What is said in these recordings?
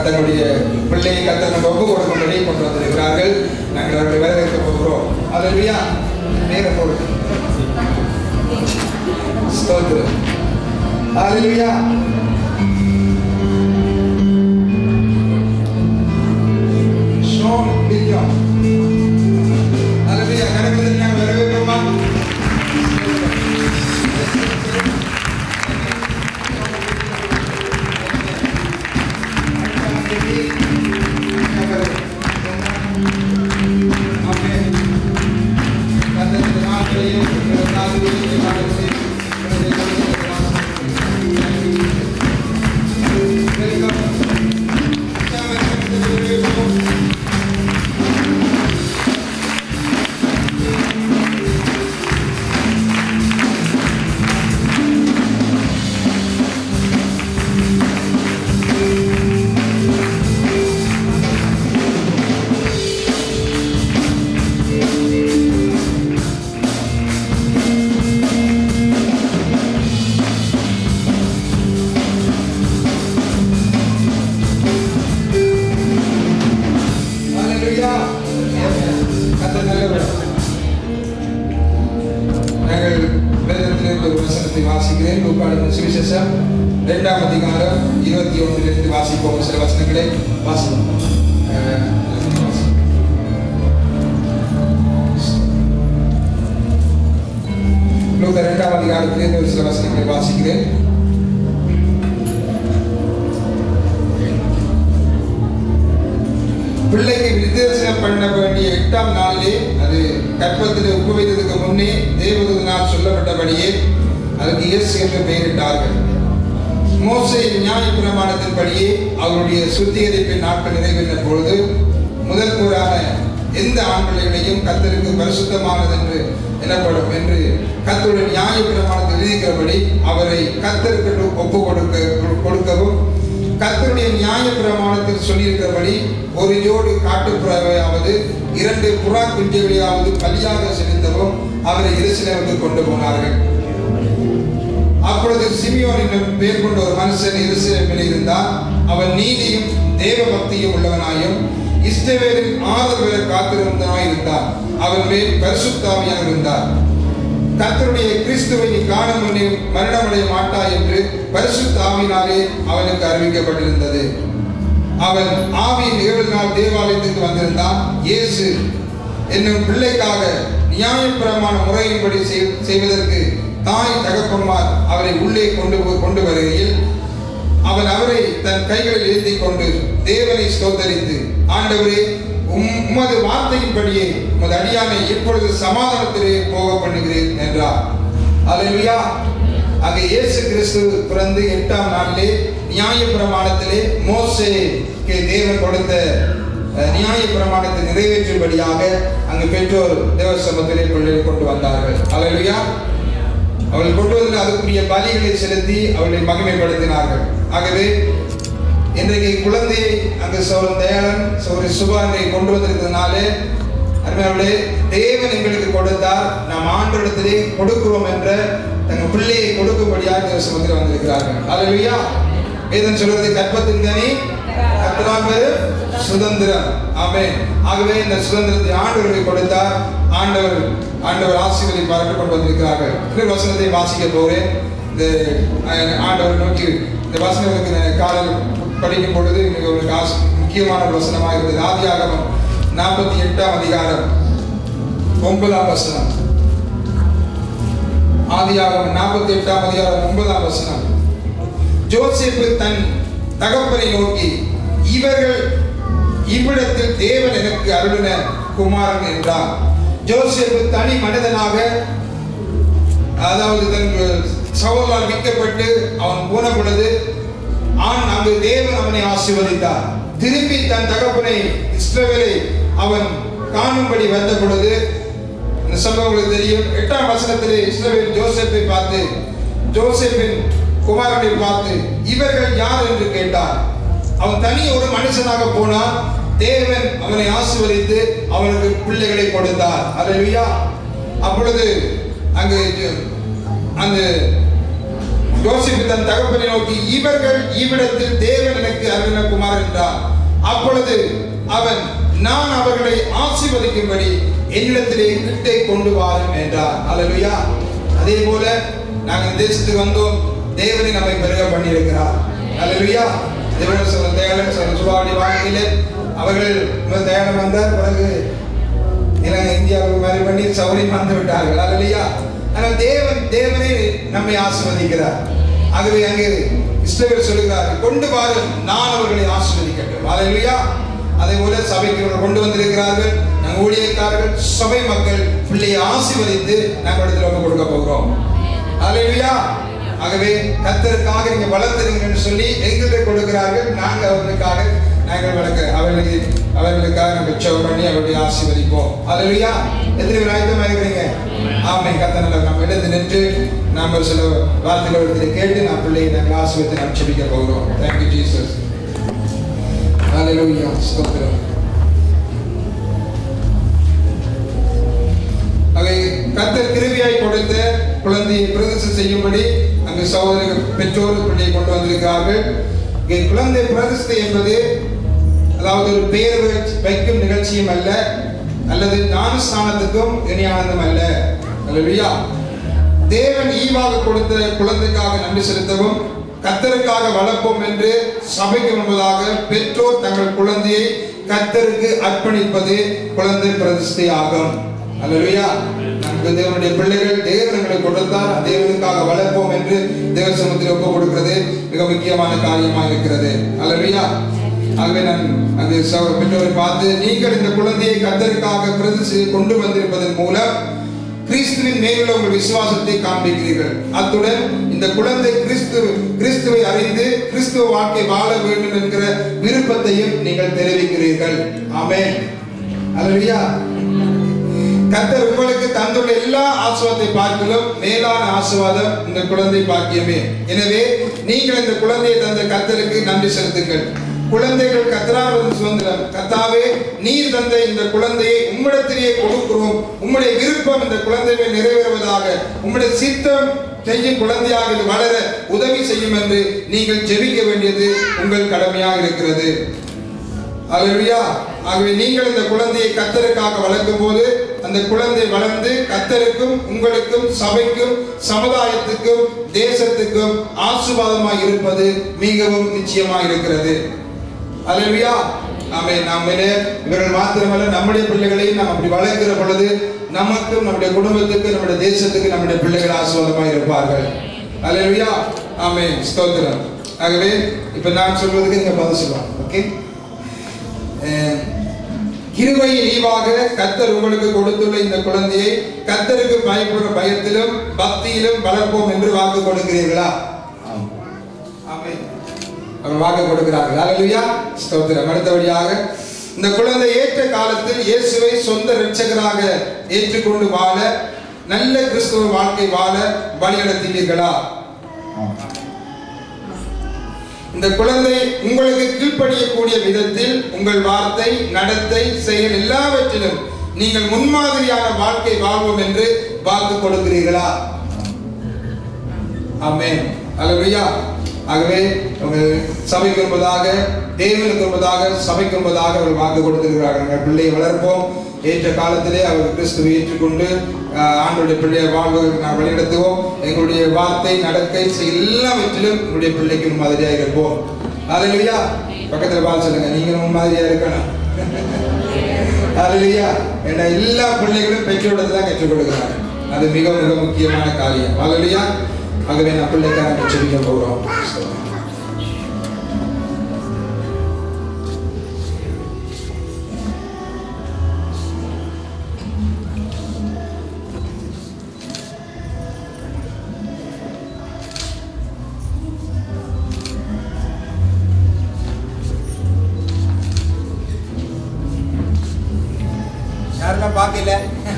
தன்னுடைய பிள்ளையை கத்தர் ஒப்பு கொடுக்கும்படி கொண்டு வந்திருக்கிறார்கள் நாங்கள் அவர்களை வரவேற்க போகிறோம் அதுலையா நேரம் போடுது ஸ்தோத்திரம் Hallelujah. Sean William. Hallelujah. கரங்களை நாங்கள் வரவேற்போமா? ஆமென். கர்த்தருடைய நாமத்தையும் உங்கள் நாமத்தையும் நாமத்தையும் Hallelujah. கர்த்தர் நல்லவர். நாங்கள் வேதத்திலிருந்து ஒரு வசனத்தை வாசிக்கிறேன் லூக்காடின் சுவிசேஷம் இரண்டாம் அதிகாரம் இருபத்தி ஒன்றிலிருந்து வாசிப்போம் சில வசனங்களை வாசிப்போம் அஹ், வாசிப்போம். லூக்கா இரண்டாம் அதிகாரத்திலிருந்து ஒரு சில வசனங்களை வாசிக்கிறேன் பிள்ளைக்கு விருத்தேசனம் பண்ண வேண்டிய எட்டாம் நாளிலே அது கற்பத்தில் உப்பு வைத்ததுக்கு முன்னே தேவதூதனால் சொல்லப்பட்டபடியே அதுக்கு இயேசு என்று பெயரிட்டார்கள் மோசே நியாய பிரமாணத்தின்படியே அவருடைய சுத்திகரிப்பின் நாட்கள் நிறைவேறின பொழுது முதல் கூறான எந்த ஆண் பிள்ளைகளையும் கத்தருக்கு பரிசுத்தமானது என்று எனப்படும் என்று கத்தருடைய நியாய பிரமாணத்தில் எழுதிக்கிறபடி அவரை கத்தருக்கு ஒப்பு கொடுக்க கொடுக்கவும் கர்த்தருடைய நியாய பிரமாணத்தில் சொல்லியிருக்கிறபடி ஒரு ஜோடி காட்டுப்புறாவையாவது இரண்டு புறா குஞ்சுகளையாவது பலியாக செலுத்தவும் அவரை எருசலேமுக்கு கொண்டு போனார்கள் அப்பொழுது சிமியோன் என்னும் பெயர் கொண்ட ஒரு மனுஷன் எருசலேமில் இருந்தான் அவன் நீதியும் தேவ பக்தியும் உள்ளவனாயும் இஸ்ரவேலின் ஆதரவு பெற காத்திருந்தவனாய் இருந்தான் அவன் மேல் பரிசுத்தாவியாக இருந்தார் கர்த்தருடைய கிறிஸ்துவை நீ காண முன்னே மரணமடைய மாட்டாய் என்று பரிசுத்த ஆவியினாலே அவனுக்கு அறிவிக்கப்பட்டிருந்தது அவன் ஆவியின் நிகழ்வினால் தேவாலயத்துக்கு வந்திருந்தான் இயேசு என்னும் பிள்ளைக்காக நியாயப்பிரமாண முறையின்படி செய்- செய்வதற்கு தாய் தகப்பன்மார் அவரை உள்ளே கொண்டு போ- கொண்டு வருகையில் அவன் அவரை தன் கைகளில் ஏந்தி கொண்டு தேவனை ஸ்தோத்தரித்து ஆண்டவரே உம் உமது வார்த்தையின்படியே உமது அடியானை இப்பொழுது சமாதானத்திலே போக பண்ணுகிறேன் என்றார் அல்லேலூயா அங்கே இயேசு கிறிஸ்து பிறந்து எட்டாம் நாளிலே நியாய பிரமாணத்திலே மோசேக்கு தேவன் கொடுத்த அஹ், நியாய பிரமாணத்தை நிறைவேற்றும்படியாக அங்கு பெற்றோர் தேவ சமத்திலே பிள்ளைகளை கொண்டு வந்தார்கள் அல்லேலூயா அவர்கள் கொண்டு வந்து அதுக்குரிய பலிகளை செலுத்தி அவர்களை மகிமைப்படுத்தினார்கள் ஆகவே இன்றைக்கு குழந்தையை அங்கு சோழன் தயாளன் சோழ சுபானை கொண்டு வந்திருக்கிறதுனாலே அருமையாளே தேவன் எங்களுக்கு கொடுத்தார் நாம் ஆண்டோடத்திலே கொடுக்கிறோம் என்ற தங்கள் பிள்ளையை கொடுக்கும்படியாக தேவ சமத்தில் வந்திருக்கிறார்கள் அல்லேலூயா வேதம் சொல்றது கற்பத்தின் கனி கர்த்தரால் பெறும் சுதந்திரம் ஆமென் ஆகவே இந்த சுதந்திரத்தை ஆண்டவர்களுக்கு கொடுத்தார் ஆண்டவர் ஆண்டவர் ஆசீர்வதி பார்க்க கொண்டு வந்திருக்கிறார்கள் இந்த வசனத்தை வாசிக்க போகிறேன் இந்த அஹ், ஆண்டவர் நோக்கி இந்த வசனங்களுக்கு நான் காலையில் படிக்கும் பொழுது மிக ஒரு ஆச முக்கியமான ஒரு வசனமாக இருந்தது ஆதியாகமம் நாற்பத்தி எட்டாம் அதிகாரம் ஒன்பதாம் வசனம் ஆதியாகமம் நாற்பத்தி எட்டாம் அதிகாரம் ஒன்பதாம் வசனம் ஜோசேப்பு தன் தகப்பனை நோக்கி இவர்கள் இவ்விடத்தில் தேவன் எனக்கு அருளின குமாரன் என்றார் ஜோசேப்பு தனி மனிதனாக அதாவது தன் சகோதரால் விற்கப்பட்டு அவன் போன பொழுது ஆண் அங்கு தேவன் அவனை ஆசீர்வதித்தார் திருப்பி தன் தகப்பனை இஸ்ரவேலை அவன் காணும்படி வந்த பொழுது இந்த சம்பவம் உங்களுக்கு தெரியும் எட்டாம் வசனத்திலே இஸ்ரவேல் ஜோசேப்பை பார்த்து ஜோசேப்பின் குமாரனை பார்த்து இவர்கள் யார் என்று கேட்டார் அவன் தனி ஒரு மனுஷனாக போனான் தேவன் அவனை ஆசீர்வதித்து அவனுக்கு பிள்ளைகளை கொடுத்தார் அல்லேலூயா அப்பொழுது அங்கு அந்த யோசிப்பு தன் தகப்பனை நோக்கி இவர்கள் இவ்விடத்தில் தேவன் எனக்கு அருணகுமார் வருகிறார் என்றார் அப்பொழுது அவன் நான் அவர்களை ஆசீர்வதிக்கும்படி என்னிடத்திலே கிட்டே கொண்டு வாரும் என்றார் அல்லேலூயா அதே போல நாங்கள் இந்த தேசத்துக்கு வந்தோம் தேவனை நம்மை பெருக பண்ணியிருக்கிறார் அல்லேலூயா தேவன் சொல்ல தேவன் சொல்ல சுபாவடி வாழ்க்கையிலே அவர்கள் முதல் தேவன் வந்தார் பிறகு இலங்கை இந்தியாவுக்கு மாதிரி பண்ணி சௌரியம் வந்து விட்டார்கள் அல்லையா ஆனால் தேவன் தேவனே நம்மை ஆசிர்வதிக்கிறார் ஆகவே அங்கு இஸ்ரவேல் சொல்லுகிறார் கொண்டு வாரும் நான் அவர்களை ஆசிர்வதிக்கட்டும் அல்லையா அதே போல சபைக்கு இவர்கள் கொண்டு வந்திருக்கிறார்கள் நாங்கள் ஊழியக்காரர்கள் சபை மக்கள் பிள்ளையை ஆசீர்வதித்து நாங்கள் இடத்துல வந்து கொடுக்க போகிறோம் அல்லையா ஆகவே கத்தருக்காக நீங்க வளர்த்துருங்கன்னு சொல்லி எங்கிட்ட கொடுக்கிறார்கள் நாங்க அவர்களுக்காக நாங்கள் வளர்க்க அவர்களுக்கு அவர்களுக்காக நம்ம செவ் பண்ணி அவருடைய ஆசீர்வதிப்போம் அல்லையா எத்தனை பேர் ஆயத்தமா இருக்கிறீங்க ஆமை கத்த நல்ல நம்ம எழுந்து நின்று நாம் ஒரு சில வார்த்தைகள் ஒருத்தரை கேட்டு நாம் பிள்ளையை நாங்கள் ஆசீர்வத்தை நாம் செபிக்க போகிறோம் தேங்க்யூ ஜீசஸ் Hallelujah. ஸ்தோத்திரம் அவை கத்தர் கிருவியாய் கொடுத்த குழந்தையை பிரதிஷ்டை செய்யும்படி அங்கு சகோதர பெற்றோர் பிள்ளையை கொண்டு வந்திருக்கிறார்கள் இங்கே குழந்தை பிரதிஷ்டை என்பது அதாவது ஒரு பெயர் வைச்- வைக்கும் நிகழ்ச்சியும் அல்ல அல்லது ஞானஸ்தானத்துக்கும் இணையானதும் அல்ல அல்லா தேவன் ஈவாக கொடுத்த குழந்தைக்காக நன்றி செலுத்தவும் கத்தருக்காக வளர்ப்போம் என்று சபைக்கு முன்பதாக பெற்றோர் தங்கள் குழந்தையை கத்தருக்கு அர்ப்பணிப்பது குழந்தை பிரதிஷ்டை ஆகும் அல்லா நமக்கு தேவனுடைய பிள்ளைகள் தேவன் எங்களுக்கு கொடுத்தார் தேவனுக்காக வளர்ப்போம் என்று தேவ சமூகத்தில் ஒப்பு கொடுக்கிறது மிக முக்கியமான காரியமாக இருக்கிறது அல்லா ஆகவே நான் அந்த சகோ- பெற்றோரை பார்த்து நீங்கள் இந்த குழந்தையை கத்தருக்காக பிரதிஷ்டை கொண்டு வந்திருப்பதன் மூலம் கிறிஸ்துவின் மேலுள்ள உங்கள் விசுவாசத்தை காண்பிக்கிறீர்கள் அத்துடன் இந்த குழந்தை கிறிஸ்து கிறிஸ்துவை அறிந்து கிறிஸ்துவ வாழ்க்கை வாழ வேண்டும் என்கிற விருப்பத்தையும் நீங்கள் தெரிவிக்கிறீர்கள் ஆமென் அல்லேலூயா கர்த்தர் உங்களுக்கு தந்துள்ள எல்லா ஆசீர்வாதத்தை பார்க்கலும் மேலான ஆசீர்வாதம் இந்த குழந்தை பாக்கியமே எனவே நீங்கள் இந்த குழந்தையை தந்த கர்த்தருக்கு நன்றி செலுத்துங்கள் குழந்தைகள் கத்தராவது சுதந்திரம் கத்தாவே நீர் தந்த இந்த குழந்தையை உம்மிடத்திலேயே கொடுக்கிறோம் உம்முடைய விருப்பம் இந்த குழந்தை மேல் நிறைவேறுவதாக உம்முடைய சித்தம் செய்யும் குழந்தையாக இது வளர உதவி செய்யும் என்று நீங்கள் ஜெபிக்க வேண்டியது உங்கள் கடமையாக இருக்கிறது அல்லேலூயா ஆகவே நீங்கள் இந்த குழந்தையை கத்தருக்காக வளர்க்கும் போது அந்த குழந்தை வளர்ந்து கத்தருக்கும் உங்களுக்கும் சபைக்கும் சமுதாயத்துக்கும் தேசத்துக்கும் ஆசீர்வாதமாய் இருப்பது மிகவும் நிச்சயமாக இருக்கிறது அல்லேலூயா ஆமே நாமளே இவர்கள் மாத்திரமல்ல நம்முடைய பிள்ளைகளையும் நாம் அப்படி வளர்க்கிற பொழுது நமக்கும் நம்முடைய குடும்பத்துக்கு நம்முடைய தேசத்துக்கு நம்முடைய பிள்ளைகள் ஆசீர்வாதமாக இருப்பார்கள் அல்லேலூயா ஆமே ஸ்தோத்திரம் ஆகவே இப்ப நான் சொல்வதுக்கு இங்க பதில் சொல்லுவாங்க ஓகே கிருபையின் ஈவாக கத்தர் உங்களுக்கு கொடுத்துள்ள இந்த குழந்தையை கத்தருக்கு பயப்படுற பயத்திலும் பக்தியிலும் வளர்ப்போம் என்று வாக்கு கொடுக்கிறீர்களா ஆமென். அவர் வாக்கு கொடுக்கிறார்கள் அல்லேலூயா ஸ்தோத்திரம் அடுத்தபடியாக இந்த குழந்தை ஏற்ற காலத்தில் இயேசுவை சொந்த இரட்சகராக ஏற்றுக்கொண்டு வாழ நல்ல கிறிஸ்துவ வாழ்க்கை வாழ வழிநடத்தினீர்களா இந்த குழந்தை உங்களுக்கு கீழ்ப்படியக்கூடிய விதத்தில் உங்கள் வார்த்தை நடத்தை செயல் எல்லாவற்றிலும் நீங்கள் முன்மாதிரியான வாழ்க்கை வாழ்வோம் என்று வாக்கு கொடுக்கிறீர்களா ஆமென் அல்லேலூயா ஆகவே உங்கள் சபைக்கு என்பதாக தேவனுக்கு என்பதாக சபைக்கு என்பதாக அவர்கள் வாக்கு கொடுத்திருக்கிறார்கள் எங்கள் பிள்ளையை வளர்ப்போம் ஏற்ற காலத்திலே அவர் கிறிஸ்துவை ஏற்றுக்கொண்டு ஆஹ், ஆண்டவருடைய பிள்ளையை வாழ்வதற்கு நான் வழிநடத்துவோம் எங்களுடைய வார்த்தை நடக்கை செயல் எல்லாவற்றிலும் எங்களுடைய பிள்ளைக்கு மாதிரியாக இருப்போம் அல்லேலூயா பக்கத்துல பார்த்து சொல்லுங்க நீங்களும் முன்மாதிரியா இருக்கணும் அல்லேலூயா ஏன்னா எல்லா பிள்ளைகளும் பெற்றோரிடத்துல தான் கற்றுக் கொடுக்கிறாங்க அது மிக மிக முக்கியமான காரியம் அல்லேலூயா ஆகவே நான் பிள்ளைக்காக செபிக்க போகிறோம் யாரெல்லாம் பார்க்கல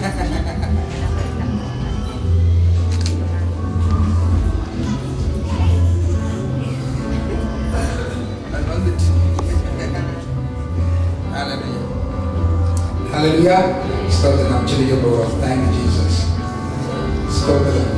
அது வந்துச்சு Hallelujah. Hallelujah. ஸ்தோத்திரம் நாம் செபிக்க போகிறோம் தேங்க்யூ ஜீசஸ் ஸ்தோத்திரம்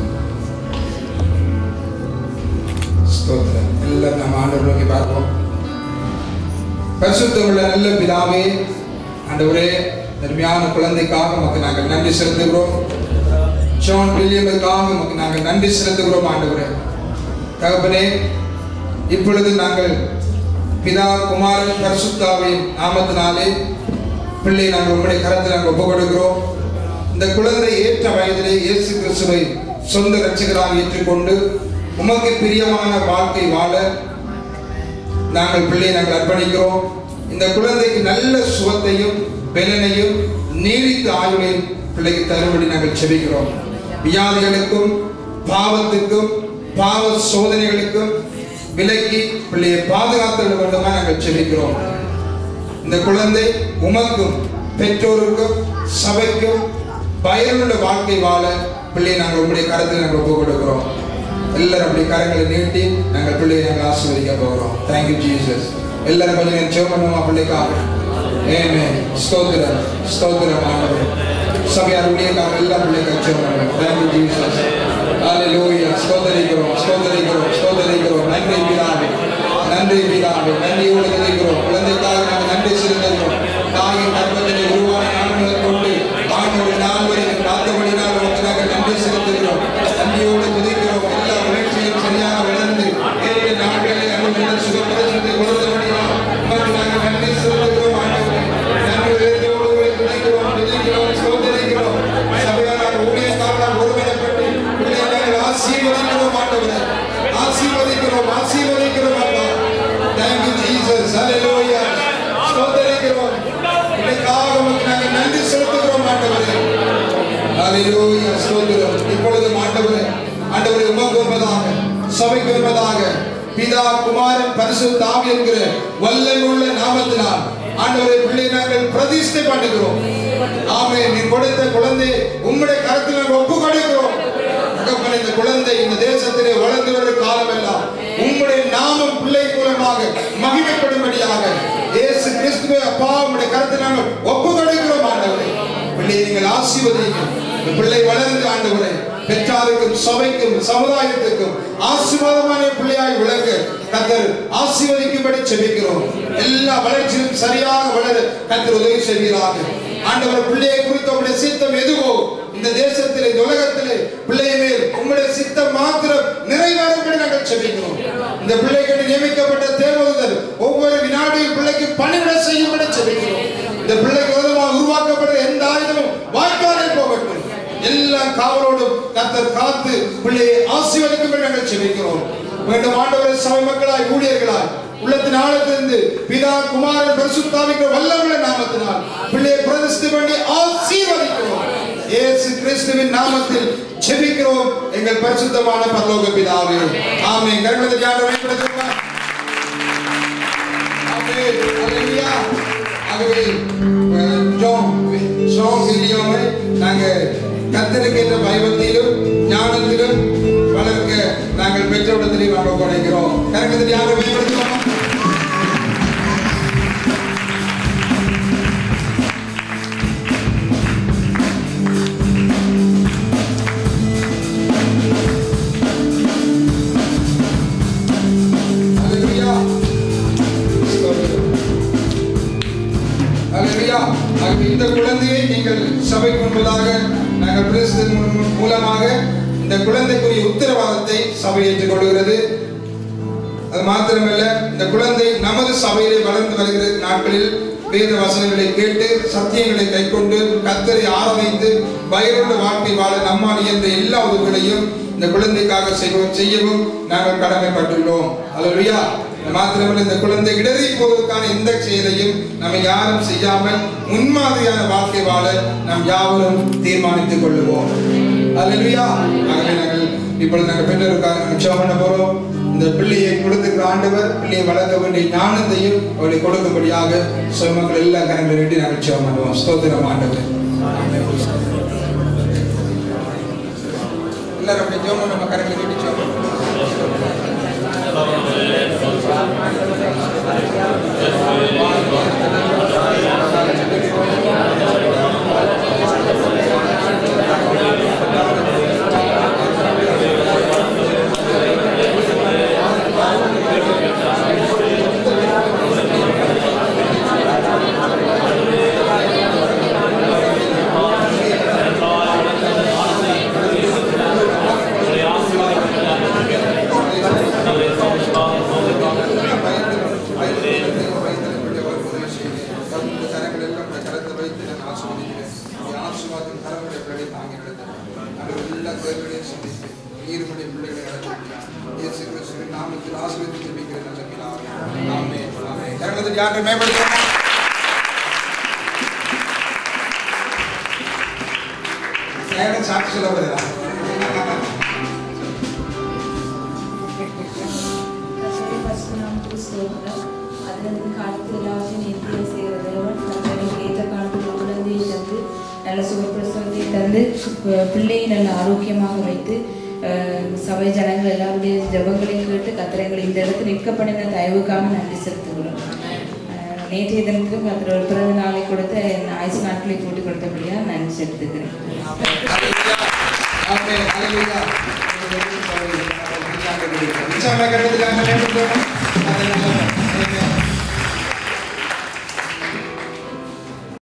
ஸ்தோத்திரம் எல்லாம் நம்ம ஆண்டவர் நோக்கி பார்ப்போம் பரிசுத்தமுள்ள நல்ல பிதாவே ஆண்டவரே அருமையான குழந்தைக்காக உமக்கு நாங்கள் நன்றி செலுத்துகிறோம் ஜான் வில்லியமுக்காக உமக்கு நாங்கள் நன்றி செலுத்துகிறோம் ஆண்டவரே தகப்பனே இப்பொழுது நாங்கள் பிதா குமாரன் பரிசுத்தாவின் நாமத்தினாலே பிள்ளை நாங்கள் உங்களுடைய கரத்தில் நாங்கள் ஒப்புக் கொடுக்கிறோம் இந்த குழந்தை ஏற்ற வயதிலே இயேசு கிறிஸ்துவை சொந்த ரட்சகராக ஏற்றுக்கொண்டு உமக்கு பிரியமான வாழ்க்கை வாழ நாங்கள் பிள்ளையை நாங்கள் அர்ப்பணிக்கிறோம் இந்த குழந்தைக்கு நல்ல சுகத்தையும் பலனையும் நீடித்த ஆயுளையும் பிள்ளைக்கு தரும்படி நாங்கள் செபிக்கிறோம் வியாதிகளுக்கும் பாவத்துக்கும் பாவ சோதனைகளுக்கும் விலக்கி பிள்ளையை பாதுகாத்து வேண்டுமா நாங்கள் செபிக்கிறோம் இந்த குழந்தை உமக்கும் பெற்றோருக்கும் சபைக்கும் பயனுள்ள வாழ்க்கை வாழ பிள்ளையை நாங்கள் உங்களுடைய கருத்தில் நாங்கள் ஒப்புக் கொடுக்கிறோம் எல்லாரும் அப்படி கரங்களை நீட்டி நாங்கள் பிள்ளையை நாங்கள் ஆசீர்வதிக்க போகிறோம் தேங்க்யூ ஜீசஸ் எல்லாரும் கொஞ்சம் நேரம் ஜெபம் பண்ணுவோமா பிள்ளைக்காக ஏமே ஸ்தோத்திரம் ஸ்தோத்திரம் ஆண்டவர் சபையார் ஊழியக்காரர் எல்லாம் பிள்ளைக்காக ஜெபம் பண்ணுவோம் தேங்க்யூ ஜீசஸ் ஹalleluya ஸ்தோத்திரிக்கிறோம் ஸ்தோத்திரிக்கிறோம் ஸ்தோத்திரிக்கிறோம் நன்றி பிதாவே நன்றி பிதாவே நன்றியோடு துதிக்கிறோம் குழந்தைக்காக நாங்கள் நன்றி செலுத்துகிறோம் தாயின் கர்ப்பத்திலே உருவான நாள் முதல் கொண்டு ஆண்டோடு நாள் வரைக்கும் காத்தபடினால் உமக்கு நாங்கள் நன்றி செலுத்துகிறோம் நன்றியோடு துதிக்கிறோம் எல்லா உணர்ச்சியும் சரியாக வளர்ந்து ஏழு நாட்களில் அனுமதி சுகப்பிரசனத்தை கொடுத்தபடினால் உமக்கு நாங்கள் நன்றி செலுத்துகிறோம் ஆண்டவரே நன்றி உயர்ந்தோடு உங்களை துதிக்கிறோம் துதிக்கிறோம் ஸ்தோத்திரிக்கிறோம் சபையார் ஊழியக்காரர்கள் ஒருமனப்பட்டு பிள்ளையை நாங்கள் ஆசீர்வதிக்கிறோம் ஆண்டவரே ஆசீர்வதிக்கிறோம் ஆசீர்வதிக்கிறோம் அப்பா தேங்க்யூ ஜீசஸ் ஹalleluya ஸ்தோத்திரிக்கிறோம் இதற்காக உமக்கு நாங்கள் நன்றி செலுத்துகிறோம் ஆண்டவரே ஹalleluya ஸ்தோத்திரம் இப்பொழுது ஆண்டவரே ஆண்டவரே உமக்கு வருவதாக சபைக்கு வருவதாக பிதா குமாரன் பரிசுத்த ஆவி என்கிற வல்லமையுள்ள நாமத்தினால் ஆண்டவரே பிள்ளை நாங்கள் பிரதிஷ்டை பண்ணுகிறோம் ஆமே நீ கொடுத்த குழந்தை உம்முடைய கரத்தில் நாங்கள் ஒப்பு கொடுக்கிறோம் தகப்பனே, இந்த குழந்தை இந்த தேசத்திலே வளர்ந்து வரும் காலமெல்லாம் உம்முடைய நாமம் பிள்ளை மூலமாக மகிமைப்படும்படியாக இயேசு கிறிஸ்துவே அப்பா உம்முடைய கருத்தை நாங்கள் ஒப்பு கொடுக்கிறோம் ஆண்டவரே பிள்ளையை நீங்கள் ஆசீர்வதிங்க இந்த பிள்ளை வளர்ந்து ஆண்டவரே பெற்றாருக்கும் சபைக்கும் சமுதாயத்துக்கும் ஆசீர்வாதமான பிள்ளையாய் விளங்க கத்தர் ஆசீர்வதிக்கும்படி செபிக்கிறோம் எல்லா வளர்ச்சியும் சரியாக வளர கத்தர் உதவி செய்கிறாங்க ஆண்டவர் பிள்ளையை குறித்த உங்களுடைய சித்தம் எதுவோ இந்த தேசத்திலே இந்த உலகத்திலே பிள்ளை மேல் உங்களுடைய சித்தம் மாத்திரம் நிறைவேறும்படி நாங்கள் செபிக்கிறோம் இந்த பிள்ளைக்கு நியமிக்கப்பட்ட தேவதூதர் ஒவ்வொரு வினாடியும் பிள்ளைக்கு பணிவிட செய்யும்படி செபிக்கிறோம் இந்த பிள்ளைக்கு விதமாக உருவாக்கப்படுற எந்த ஆயுதமும் வாய்க்காலே போகட்டும் எல்லாம் காவலோடும் கத்தர் காத்து பிள்ளையை ஆசீர்வதிக்கும்படி நாங்கள் செபிக்கிறோம் மீண்டும் ஆண்டவரை சபை மக்களாய் ஊழியர்களாய் உள்ளத்தின் ஆழத்திலிருந்து பிதா குமாரன் பரிசுத்தாவிக்கிற வல்லமுள்ள நாமத்தினால் பிள்ளையை பிரதிஷ்டை பண்ணி ஆசீர்வதிக்கிறோம் இயேசு கிறிஸ்துவின் நாமத்தில் ஜெபிக்கிறோம் எங்கள் பரிசுத்தமான பரலோக பிதாவே ஆமென் கர்மத்தை ஞானம் வெளிப்படுத்துவார் ஆமென் ஹalleluya ஆகவே அஹ், ஜோன் ஜோன் வில்லியமை நாங்க கத்தருக்கேற்ற பயபக்தியிலும் ஞானத்திலும் வளர்க்க நாங்கள் பெற்றோடத்திலையும் நாங்கள் கொடைக்கிறோம் கரகத்தை ஞானம் வெளிப்படுத்துவோம் ஹalleluya ஸ்தோத்திரம் ஹalleluya ஆகவே இந்த குழந்தையை நீங்கள் சபைக்கு முன்பதாக நாங்கள் பிரேசிதன் மூலமாக இந்த குழந்தைக்குரிய உத்தரவாதத்தை சபை ஏற்றுக்கொள்கிறது அது மாத்திரமல்ல இந்த குழந்தை நமது சபையிலே வளர்ந்து வருகிற நாட்களில் வேத வசனங்களை கேட்டு சத்தியங்களை கைக்கொண்டு கத்தரை ஆராய்ந்து பயனுள்ள வாழ்க்கை வாழ நம்மால் இயன்ற எல்லா உதவிகளையும் இந்த குழந்தைக்காக செய்வோம் செய்யவும் நாங்கள் கடமைப்பட்டுள்ளோம் அல்லா மாத்திரமல்ல இந்த குழந்தை இடறி போவதற்கான எந்த செயலையும் நம்ம யாரும் செய்யாமல் முன்மாதிரியான வாழ்க்கை வாழ நாம் யாவரும் தீர்மானித்துக் கொள்ளுவோம் அல்லா ஆகவே நாங்கள் இப்பொழுது நாங்கள் பெற்றோருக்காக நாங்கள் ஜெபம் பண்ண போறோம் இந்த பிள்ளையை கொடுத்துக்கிற ஆண்டவர் பிள்ளையை வளர்க்க வேண்டிய ஞானத்தையும் அவளை கொடுக்கும்படியாக சொமக்கள் எல்லா கரங்களை வேண்டி நாங்கள் ஜெபம் பண்ணுவோம் ஸ்தோத்திரம் ஆண்டவர் எல்லாரும் அப்படி ஜெபம் நம்ம கரங்களை வேண்டி ஜெபம் பண்ணுவோம். தட்டி ஆண்டு மேம்படுத்தணும் நேரம் சாட்சி சொல்ல வருதா கர்த்தருடைய பரிசுத்த நாமத்துக்கு ஸ்தோத்திரம். அதிலிருந்து காலத்தில் எல்லாவற்றையும் நித்தியம் செய்கிற தேவன் கர்த்தருக்கு ஏற்ற காலத்தில் ஒரு குழந்தையை தந்து நல்ல சுகப்பிரசவத்தை தந்து பி- பிள்ளையை நல்ல ஆரோக்கியமாக வைத்து அஹ், சபை ஜனங்கள் எல்லாருடைய ஜெபங்களையும் கேட்டு கத்திரங்களை இந்த இடத்தில் நிற்க பண்ணின தயவுக்காக நன்றி செலுத்துகிறோம் அஹ், நேற்றைய தினத்திலும் கத்திர ஒரு பிறந்த நாளை கொடுத்து என் ஆயுசு நாட்களை கூட்டி கொடுத்தபடியாக நன்றி செலுத்துகிறேன் ஆமென் ஹalleluya உற்சாக கட்டத்துக்காக மேம்படுத்தணும்